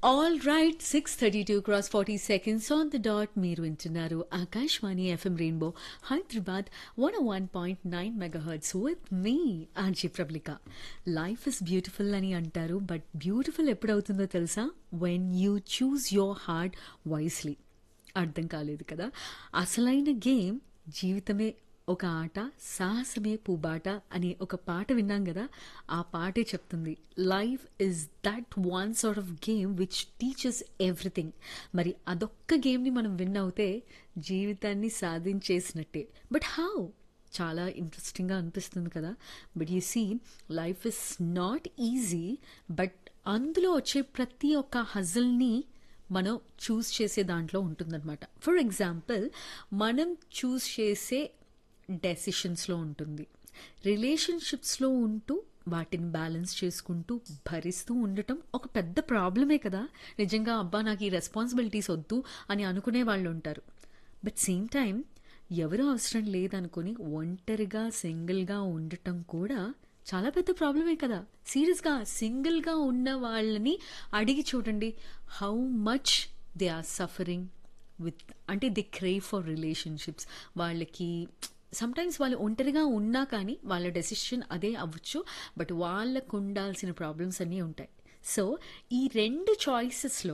All right six thirty two cross forty seconds on the dot మీరు వింటున్నారు Akashvani FM rainbow Hyderabad one one point nine megahertz with me RJ Prablika life is beautiful అని అంటారు but beautiful ఎప్పుడవుతుందో తెలుసా when you choose your heart wisely అర్థం కాలేదు కదా అసలైన గేమ్ జీవితమే ఒక ఆట సాహసమే పూబాట అనే ఒక పాట విన్నాం కదా ఆ పాటే చెప్తుంది life is that one sort of game which teaches everything మరి అదొక్క గేమ్ని మనం విన్ అవుతే జీవితాన్ని సాధించేసినట్టే బట్ హౌ చాలా ఇంట్రెస్టింగ్గా అనిపిస్తుంది కదా but you see life is not easy but అందులో వచ్చే ప్రతి ఒక్క హజల్ని మనం చూస్ చేసే దాంట్లో ఉంటుందన్నమాట ఫర్ ఎగ్జాంపుల్ మనం చూస్ చేసే డెసిషన్స్లో ఉంటుంది రిలేషన్షిప్స్లో ఉంటూ వాటిని బ్యాలెన్స్ చేసుకుంటూ భరిస్తూ ఉండటం ఒక పెద్ద ప్రాబ్లమే కదా నిజంగా అబ్బా నాకు ఈ రెస్పాన్సిబిలిటీస్ వద్దు అని అనుకునే వాళ్ళు ఉంటారు బట్ సేమ్ టైం ఎవరు అవసరం లేదనుకుని ఒంటరిగా సింగిల్గా ఉండటం కూడా చాలా పెద్ద ప్రాబ్లమే కదా సీరియస్గా సింగిల్గా ఉన్న వాళ్ళని అడిగి చూడండి how much they are suffering with అంటే దే క్రేవ్ ఫర్ రిలేషన్షిప్స్ వాళ్ళకి సమ్టైమ్స్ వాళ్ళు ఒంటరిగా ఉన్నా కానీ వాళ్ళ డెసిషన్ అదే అవ్వచ్చు బట్ వాళ్ళకు ఉండాల్సిన ప్రాబ్లమ్స్ అన్నీ ఉంటాయి సో ఈ రెండు చాయిసెస్లో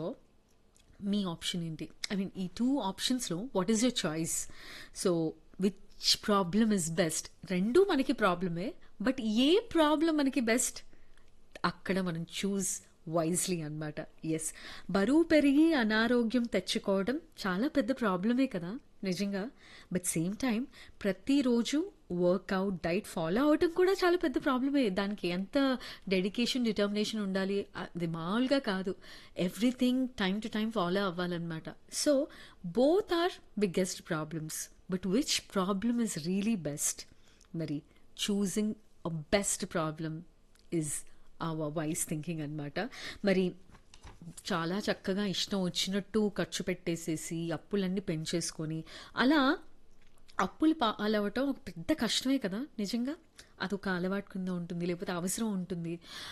మీ ఆప్షన్ ఏంటి ఐ మీన్ ఈ టూ ఆప్షన్స్లో what is your choice so which problem is best రెండు మనకి ప్రాబ్లమే బట్ ఏ ప్రాబ్లం మనకి బెస్ట్ అక్కడ మనం చూస్ వైజ్లీ అనమాట ఎస్ బరువు పెరిగి అనారోగ్యం తెచ్చుకోవడం చాలా పెద్ద ప్రాబ్లమే కదా నిజంగా బట్ సేమ్ టైం ప్రతిరోజు వర్కౌట్ డైట్ ఫాలో అవటం కూడా చాలా పెద్ద ప్రాబ్లమే దానికి ఎంత డెడికేషన్ డిటర్మినేషన్ ఉండాలి అది మామూలుగా కాదు everything time to time follow అవ్వాలన్నమాట so both are biggest problems but which problem is really best మరి choosing a best problem is our wise thinking అనమాట మరి చాలా చక్కగా ఇష్టం వచ్చినట్టు ఖర్చు పెట్టేసేసి అప్పులన్నీ పెంచేసుకొని అలా అప్పులు పాలవటం ఒక పెద్ద కష్టమే కదా నిజంగా అదొక అలవాటు కింద ఉంటుంది లేకపోతే అవసరం ఉంటుంది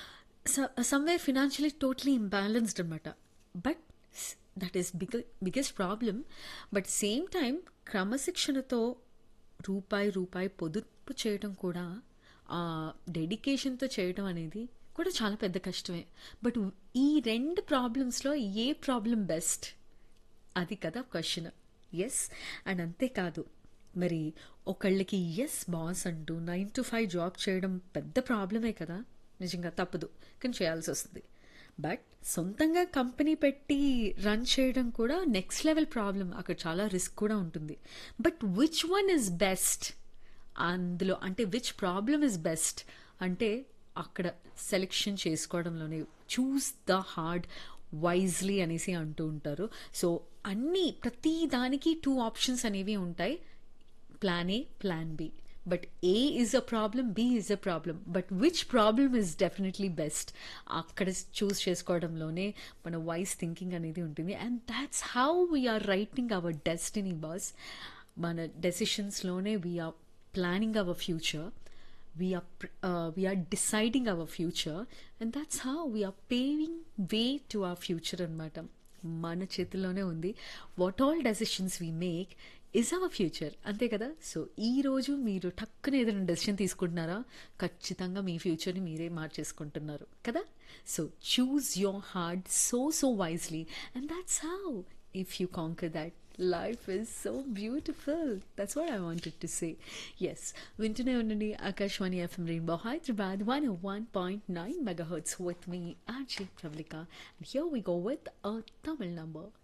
సమ్వేర్ ఫినాన్షియలీ టోటలీ ఇంబ్యాలెన్స్డ్ అనమాట but that is big biggest problem but same time క్రమశిక్షణతో రూపాయి రూపాయి పొదుపు చేయడం కూడా డెడికేషన్తో చేయడం అనేది కూడా చాలా పెద్ద కష్టమే బట్ ఈ రెండు ప్రాబ్లమ్స్లో ఏ ప్రాబ్లం బెస్ట్ అది కదా క్వశ్చన్ ఎస్ అండ్ అంతేకాదు మరి ఒకళ్ళకి ఎస్ బాస్ అంటూ నైన్ టు ఫైవ్ జాబ్ చేయడం పెద్ద ప్రాబ్లమే కదా నిజంగా తప్పదు కానీ చేయాల్సి వస్తుంది బట్ సొంతంగా కంపెనీ పెట్టి రన్ చేయడం కూడా నెక్స్ట్ లెవెల్ ప్రాబ్లం అక్కడ చాలా రిస్క్ కూడా ఉంటుంది but which one is best అందులో అంటే విచ్ ప్రాబ్లమ్ ఇస్ బెస్ట్ అంటే అక్కడ సెలెక్షన్ చేసుకోవడంలోనే చూస్ ద హార్డ్ వైజ్లీ అనేసి అంటూ ఉంటారు సో అన్నీ ప్రతి దానికి టూ ఆప్షన్స్ అనేవి ఉంటాయి plan A plan B but A is a problem B is a problem but which problem is definitely best అక్కడ చూస్ చేసుకోవడంలోనే మన వైస్ థింకింగ్ అనేది ఉంటుంది and that's how we are writing our destiny boss మన డెసిషన్స్లోనే we are planning our future we are uh, we are deciding our future and that's how we are paving way to our future అనమాట మన చేతిలోనే ఉంది what all decisions we make is our future అంతే కదా so ఈ రోజు మీరు టక్కున ఏదైనా డెసిషన్ తీసుకుంటున్నారా ఖచ్చితంగా మీ ఫ్యూచర్ని మీరే మార్చేసుకుంటున్నారు కదా so choose your heart so so wisely and that's how if you conquer that life is so beautiful. That's what I wanted to say. Yes, Wintune Unani Akashwani FM Rainbow Hyderabad 101.9 megahertz with me, RJ Pravlika. And here we go with a Tamil number.